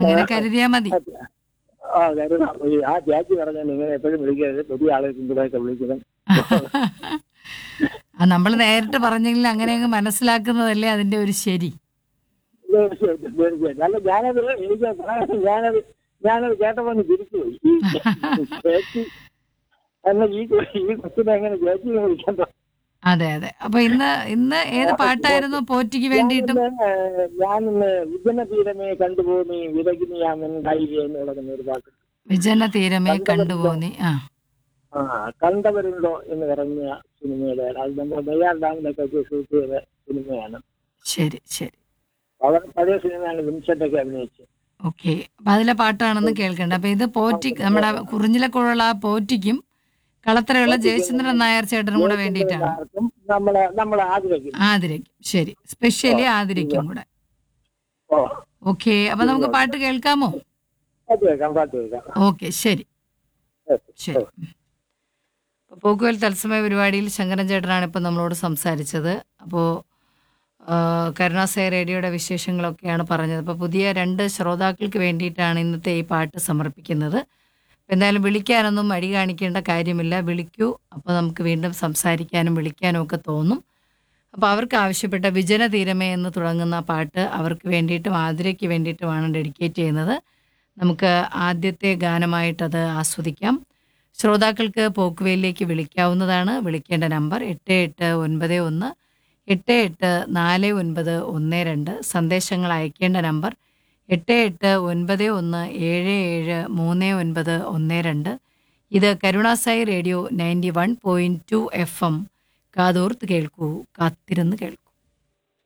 അങ്ങനെ കരുതിയാ മതി ആ കരുത ആ ചേച്ചി പറഞ്ഞ നിങ്ങൾ എപ്പോഴും വിളിക്കരുത് പുതിയ ആളെ കൂടെയൊക്കെ വിളിക്കണം നമ്മൾ നേരിട്ട് പറഞ്ഞെങ്കിൽ അങ്ങനെ അങ്ങ് മനസ്സിലാക്കുന്നതല്ലേ അതിന്റെ ഒരു ശരി തീർച്ചയായിട്ടും തീർച്ചയായിട്ടും അല്ല ഞാനത് എനിക്ക് പറയാൻ- ഞാനത് ഞാനത് കേട്ടപ്പോ ഒന്ന് തിരിച്ചു പോയി ഈ ചേച്ചി അല്ല ഈ കൊ- ഈ കൊച്ചിനെ എങ്ങനെ ചേച്ചി എന്ന് വിളിക്കണ്ടോ അതെ അതെ അപ്പൊ ഇന്ന് ഇന്ന് ഏത് പാട്ടായിരുന്നു പോറ്റിക്ക് വേണ്ടിയിട്ടും ഞാനിന്ന് ഞാനിന്ന് വിജന തീരമേ കണ്ടുപോകുന്നു വിലകിനിയാമൻ കൈവേ എന്ന് പറയുന്ന ഒരു പാട്ട് വിജന തീരമേ കണ്ടുപോന്നി ആ ആ കണ്ടവരുണ്ടോ എന്ന് പറഞ്ഞ സിനിമയുടെ അത് നമ്മുടെ നെയ്യാർ ഡാമിലൊക്കെ വെച്ച് ഷൂട്ട് ചെയ്ത സിനിമയാണ് ശരി ശരി വളരെ പഴയ സിനിമയാണ് വിൻസെന്റ് അഭിനയിച്ചത് ഓക്കെ അപ്പൊ അതിലെ പാട്ടാണെന്ന് കേൾക്കണ്ട അപ്പൊ ഇത് പോറ്റി നമ്മുടെ കുറിഞ്ഞിലക്കുള്ള ആ പോറ്റിക്കും കളത്തറയുള്ള ജയചന്ദ്രൻ നായർ ചേട്ടനും കൂടെ വേണ്ടിയിട്ടാണ് ആർക്കും നമ്മളെ നമ്മളെ ആഗ്രഹിക്കും ആതിരയ്ക്കും ശരി സ്പെഷ്യലി ആതിരയ്ക്കും കൂടെ ഓ ഓക്കെ അപ്പൊ നമുക്ക് പാട്ട് കേൾക്കാമോ പാട്ട് കേൾക്കാം പാട്ട് കേൾക്കാം ഓക്കെ ശരി ശരി അപ്പോൾ പോക്കുവൽ തത്സമയ പരിപാടിയിൽ ശങ്കരൻ ചേട്ടനാണ് ഇപ്പം നമ്മളോട് സംസാരിച്ചത് അപ്പോൾ കരുണാസയ റേഡിയോയുടെ വിശേഷങ്ങളൊക്കെയാണ് പറഞ്ഞത് അപ്പോൾ പുതിയ രണ്ട് ശ്രോതാക്കൾക്ക് വേണ്ടിയിട്ടാണ് ഇന്നത്തെ ഈ പാട്ട് സമർപ്പിക്കുന്നത് അപ്പോൾ എന്തായാലും വിളിക്കാനൊന്നും മടി കാണിക്കേണ്ട കാര്യമില്ല വിളിക്കൂ അപ്പോൾ നമുക്ക് വീണ്ടും സംസാരിക്കാനും വിളിക്കാനും ഒക്കെ തോന്നും അപ്പോൾ അവർക്ക് ആവശ്യപ്പെട്ട വിജന തീരമേ എന്ന് തുടങ്ങുന്ന പാട്ട് അവർക്ക് വേണ്ടിയിട്ടും ആതിരയ്ക്ക് വേണ്ടിയിട്ടുമാണ് ഡെഡിക്കേറ്റ് ചെയ്യുന്നത് നമുക്ക് ആദ്യത്തെ ഗാനമായിട്ടത് ആസ്വദിക്കാം ശ്രോതാക്കൾക്ക് പോക്കുവയിലേക്ക് വിളിക്കാവുന്നതാണ് വിളിക്കേണ്ട നമ്പർ എട്ട് എട്ട് ഒൻപത് ഒന്ന് എട്ട് എട്ട് നാല് ഒൻപത് ഒന്ന് രണ്ട് സന്ദേശങ്ങൾ അയക്കേണ്ട നമ്പർ എട്ട് എട്ട് ഒൻപത് ഒന്ന് ഏഴ് ഏഴ് മൂന്ന് ഒൻപത് ഒന്ന് രണ്ട് ഇത് കരുണാസായി radio ninety one point two F M കാതോർത്ത് കേൾക്കൂ കാത്തിരുന്ന് കേൾക്കൂ